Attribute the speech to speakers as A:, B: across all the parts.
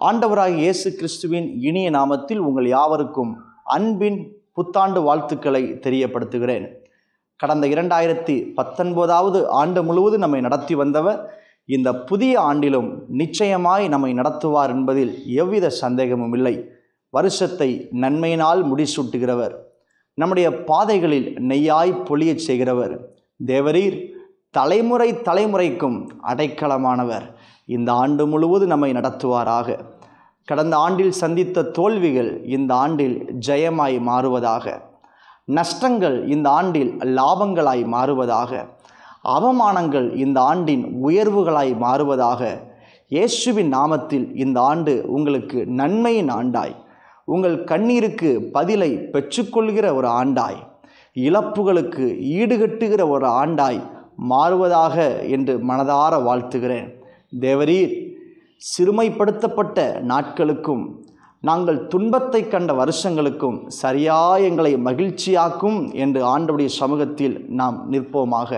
A: ஆண்டவராகிய இயேசு கிறிஸ்துவின் இனிய நாமத்தில் உங்கள் யாவருக்கும் அன்பின் புத்தாண்டு வாழ்த்துக்களை தெரியப்படுத்துகிறேன் கடந்த இரண்டாயிரத்தி பத்தொன்பதாவது ஆண்டு முழுவதும் நம்மை நடத்தி வந்தவர் இந்த புதிய ஆண்டிலும் நிச்சயமாய் நம்மை நடத்துவார் என்பதில் எவ்வித சந்தேகமும் இல்லை வருஷத்தை நன்மையினால் முடிசூட்டுகிறவர் நம்முடைய பாதைகளில் நெய்யாய் பொழியச் செய்கிறவர் தேவரீர் தலைமுறை தலைமுறைக்கும் அடைக்கலமானவர் இந்த ஆண்டு முழுவதும் நம்மை நடத்துவாராக கடந்த ஆண்டில் சந்தித்த தோல்விகள் இந்த ஆண்டில் ஜெயமாய் மாறுவதாக நஷ்டங்கள் இந்த ஆண்டில் லாபங்களாய் மாறுவதாக அவமானங்கள் இந்த ஆண்டின் உயர்வுகளாய் மாறுவதாக இயேசுவின் நாமத்தில் இந்த ஆண்டு உங்களுக்கு நன்மையின் ஆண்டாய் உங்கள் கண்ணீருக்கு பதிலை பெற்றுக்கொள்கிற ஒரு ஆண்டாய் இழப்புகளுக்கு ஈடுகட்டுகிற ஒரு ஆண்டாய் மாறுவதாக என்று மனதார வாழ்த்துகிறேன் தேவரீர் சிறுமைப்படுத்தப்பட்ட நாட்களுக்கும் நாங்கள் துன்பத்தை கண்ட வருஷங்களுக்கும் சரியா எங்களை மகிழ்ச்சியாக்கும் என்று ஆண்டவருடைய சமூகத்தில் நாம் நிற்போமாக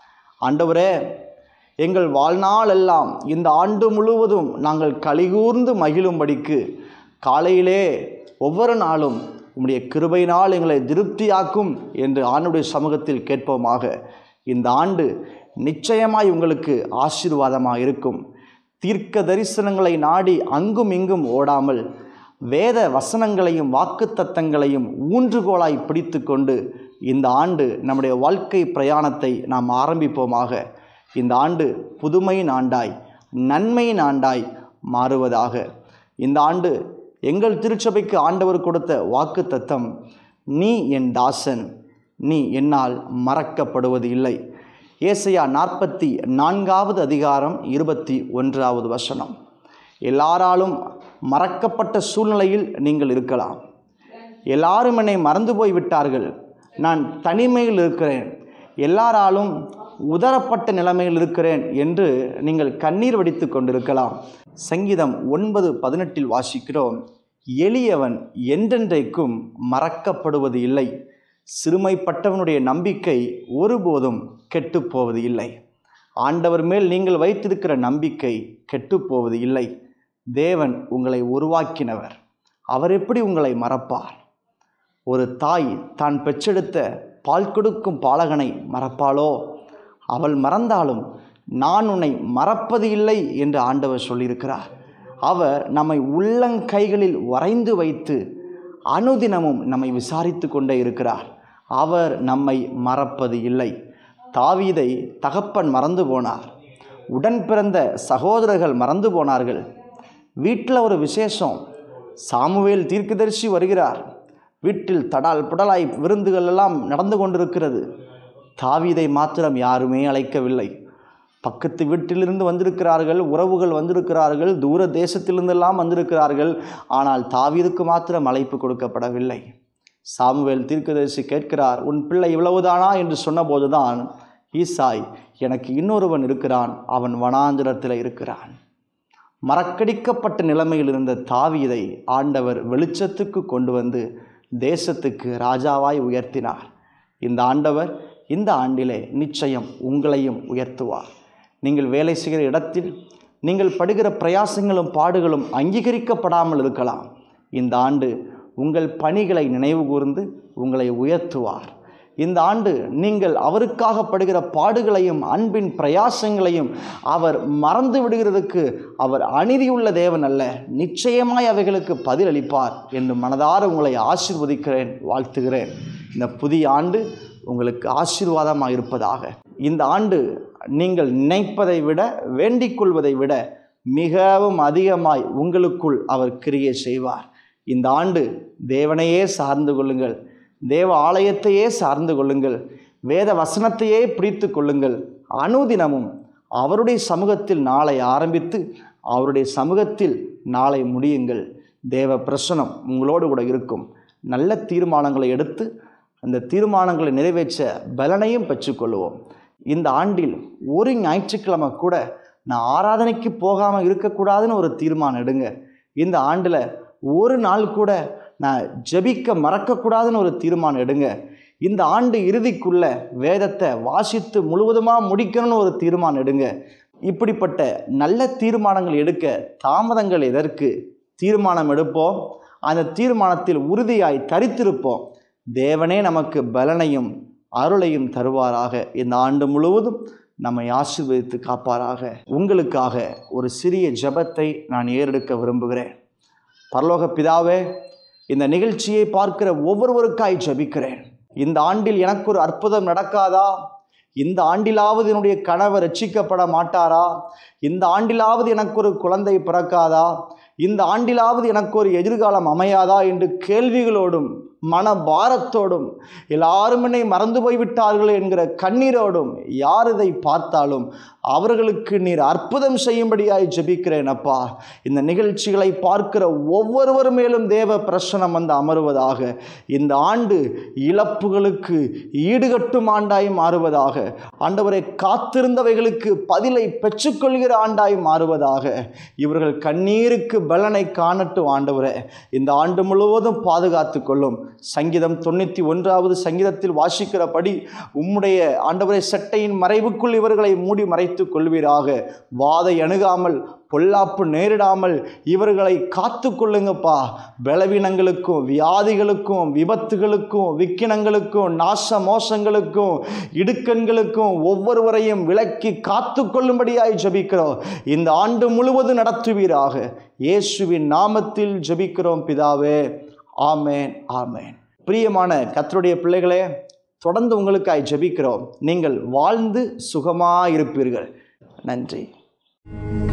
A: ஆண்டவரே எங்கள் வாழ்நாள் எல்லாம் இந்த ஆண்டு முழுவதும் நாங்கள் கலிகூர்ந்து மகிழும்படிக்கு காலையிலே ஒவ்வொரு நாளும் உம்முடைய கிருபையினால் எங்களை திருப்தியாக்கும் என்று ஆண்டுடைய சமூகத்தில் கேட்போமாக இந்த ஆண்டு நிச்சயமாய் உங்களுக்கு ஆசீர்வாதமாக இருக்கும் தீர்க்க தரிசனங்களை நாடி அங்கும் இங்கும் ஓடாமல் வேத வசனங்களையும் வாக்குத்தத்தங்களையும் ஊன்றுகோலாய் பிடித்து கொண்டு இந்த ஆண்டு நம்முடைய வாழ்க்கை பிரயாணத்தை நாம் ஆரம்பிப்போமாக இந்த ஆண்டு புதுமையின் ஆண்டாய் நன்மையின் ஆண்டாய் மாறுவதாக இந்த ஆண்டு எங்கள் திருச்சபைக்கு ஆண்டவர் கொடுத்த வாக்கு தத்தம் நீ என் தாசன் நீ என்னால் மறக்கப்படுவது இல்லை ஏசையா நாற்பத்தி நான்காவது அதிகாரம் இருபத்தி ஒன்றாவது வசனம் எல்லாராலும் மறக்கப்பட்ட சூழ்நிலையில் நீங்கள் இருக்கலாம் எல்லாரும் என்னை மறந்து போய் விட்டார்கள் நான் தனிமையில் இருக்கிறேன் எல்லாராலும் உதரப்பட்ட நிலைமையில் இருக்கிறேன் என்று நீங்கள் கண்ணீர் வடித்து கொண்டிருக்கலாம் சங்கீதம் ஒன்பது பதினெட்டில் வாசிக்கிறோம் எளியவன் என்றென்றைக்கும் மறக்கப்படுவது இல்லை சிறுமைப்பட்டவனுடைய நம்பிக்கை ஒருபோதும் கெட்டுப்போவது இல்லை ஆண்டவர் மேல் நீங்கள் வைத்திருக்கிற நம்பிக்கை கெட்டுப்போவது இல்லை தேவன் உங்களை உருவாக்கினவர் அவர் எப்படி உங்களை மறப்பார் ஒரு தாய் தான் பெற்றெடுத்த பால் கொடுக்கும் பாலகனை மறப்பாளோ அவள் மறந்தாலும் நான் உன்னை மறப்பது இல்லை என்று ஆண்டவர் சொல்லியிருக்கிறார் அவர் நம்மை உள்ளங்கைகளில் வரைந்து வைத்து அனுதினமும் நம்மை விசாரித்து கொண்டே இருக்கிறார் அவர் நம்மை மறப்பது இல்லை தாவீதை தகப்பன் மறந்து போனார் உடன் பிறந்த சகோதரர்கள் மறந்து போனார்கள் வீட்டில் ஒரு விசேஷம் சாமுவேல் தீர்க்கதரிசி வருகிறார் வீட்டில் தடால் புடலாய் விருந்துகள் எல்லாம் நடந்து கொண்டிருக்கிறது தாவீதை மாத்திரம் யாருமே அழைக்கவில்லை பக்கத்து வீட்டிலிருந்து வந்திருக்கிறார்கள் உறவுகள் வந்திருக்கிறார்கள் தூர தேசத்திலிருந்தெல்லாம் வந்திருக்கிறார்கள் ஆனால் தாவீதுக்கு மாத்திரம் அழைப்பு கொடுக்கப்படவில்லை சாமுவேல் தீர்க்கதரிசி கேட்கிறார் உன் பிள்ளை இவ்வளவுதானா என்று சொன்னபோதுதான் ஈசாய் எனக்கு இன்னொருவன் இருக்கிறான் அவன் வனாந்திரத்தில் இருக்கிறான் மறக்கடிக்கப்பட்ட நிலைமையில் இருந்த தாவீதை ஆண்டவர் வெளிச்சத்துக்கு கொண்டு வந்து தேசத்துக்கு ராஜாவாய் உயர்த்தினார் இந்த ஆண்டவர் இந்த ஆண்டிலே நிச்சயம் உங்களையும் உயர்த்துவார் நீங்கள் வேலை செய்கிற இடத்தில் நீங்கள் படுகிற பிரயாசங்களும் பாடுகளும் அங்கீகரிக்கப்படாமல் இருக்கலாம் இந்த ஆண்டு உங்கள் பணிகளை நினைவு கூர்ந்து உங்களை உயர்த்துவார் இந்த ஆண்டு நீங்கள் அவருக்காக படுகிற பாடுகளையும் அன்பின் பிரயாசங்களையும் அவர் மறந்து விடுகிறதுக்கு அவர் அநீதியுள்ள தேவன் அல்ல நிச்சயமாய் அவைகளுக்கு பதிலளிப்பார் என்று மனதார உங்களை ஆசீர்வதிக்கிறேன் வாழ்த்துகிறேன் இந்த புதிய ஆண்டு உங்களுக்கு ஆசீர்வாதமாக இருப்பதாக இந்த ஆண்டு நீங்கள் நினைப்பதை விட வேண்டிக் கொள்வதை விட மிகவும் அதிகமாய் உங்களுக்குள் அவர் கிரியை செய்வார் இந்த ஆண்டு தேவனையே சார்ந்து கொள்ளுங்கள் தேவ ஆலயத்தையே சார்ந்து கொள்ளுங்கள் வேத வசனத்தையே பிடித்து கொள்ளுங்கள் அனுதினமும் அவருடைய சமூகத்தில் நாளை ஆரம்பித்து அவருடைய சமூகத்தில் நாளை முடியுங்கள் தேவ பிரசனம் உங்களோடு கூட இருக்கும் நல்ல தீர்மானங்களை எடுத்து அந்த தீர்மானங்களை நிறைவேற்ற பலனையும் பெற்றுக்கொள்வோம் இந்த ஆண்டில் ஒரு ஞாயிற்றுக்கிழமை கூட நான் ஆராதனைக்கு போகாமல் இருக்கக்கூடாதுன்னு ஒரு தீர்மானம் எடுங்க இந்த ஆண்டில் ஒரு நாள் கூட நான் ஜெபிக்க மறக்கக்கூடாதுன்னு ஒரு தீர்மானம் எடுங்க இந்த ஆண்டு இறுதிக்குள்ள வேதத்தை வாசித்து முழுவதுமாக முடிக்கணும்னு ஒரு தீர்மானம் எடுங்க இப்படிப்பட்ட நல்ல தீர்மானங்கள் எடுக்க தாமதங்கள் எதற்கு தீர்மானம் எடுப்போம் அந்த தீர்மானத்தில் உறுதியாய் தரித்திருப்போம் தேவனே நமக்கு பலனையும் அருளையும் தருவாராக இந்த ஆண்டு முழுவதும் நம்மை ஆசீர்வதித்து காப்பாராக உங்களுக்காக ஒரு சிறிய ஜெபத்தை நான் ஏறெடுக்க விரும்புகிறேன் பரலோக பிதாவே இந்த நிகழ்ச்சியை பார்க்கிற ஒவ்வொருவருக்காய் ஜெபிக்கிறேன் இந்த ஆண்டில் எனக்கு ஒரு அற்புதம் நடக்காதா இந்த ஆண்டிலாவது என்னுடைய கணவர் ரட்சிக்கப்பட மாட்டாரா இந்த ஆண்டிலாவது எனக்கு ஒரு குழந்தை பிறக்காதா இந்த ஆண்டிலாவது எனக்கு ஒரு எதிர்காலம் அமையாதா என்று கேள்விகளோடும் மன பாரத்தோடும் எல்லாரும் என்னை மறந்து போய்விட்டார்கள் என்கிற கண்ணீரோடும் யார் இதை பார்த்தாலும் அவர்களுக்கு நீர் அற்புதம் செய்யும்படியாய் ஜெபிக்கிறேன் அப்பா இந்த நிகழ்ச்சிகளை பார்க்கிற ஒவ்வொருவர் மேலும் தேவ பிரசனம் வந்து அமருவதாக இந்த ஆண்டு இழப்புகளுக்கு ஈடுகட்டும் ஆண்டாய் மாறுவதாக ஆண்டவரை காத்திருந்தவைகளுக்கு பதிலை பெற்றுக்கொள்கிற ஆண்டாய் மாறுவதாக இவர்கள் கண்ணீருக்கு பலனை காணட்டும் ஆண்டவரே இந்த ஆண்டு முழுவதும் பாதுகாத்து கொள்ளும் சங்கீதம் தொண்ணூற்றி ஒன்றாவது சங்கீதத்தில் வாசிக்கிறபடி உம்முடைய ஆண்டவரை சட்டையின் மறைவுக்குள் இவர்களை மூடி மறைத்துக் கொள்வீராக வாதை அணுகாமல் பொல்லாப்பு நேரிடாமல் இவர்களை காத்து கொள்ளுங்கப்பா பலவீனங்களுக்கும் வியாதிகளுக்கும் விபத்துகளுக்கும் விக்கினங்களுக்கும் நாச மோசங்களுக்கும் இடுக்கண்களுக்கும் ஒவ்வொருவரையும் விலக்கி காத்து கொள்ளும்படியாய் ஜெபிக்கிறோம் இந்த ஆண்டு முழுவதும் நடத்துவீராக இயேசுவின் நாமத்தில் ஜெபிக்கிறோம் பிதாவே ஆமேன் ஆமேன் பிரியமான கர்த்தருடைய பிள்ளைகளே தொடர்ந்து உங்களுக்காய் ஜெபிக்கிறோம் நீங்கள் வாழ்ந்து சுகமாயிருப்பீர்கள் நன்றி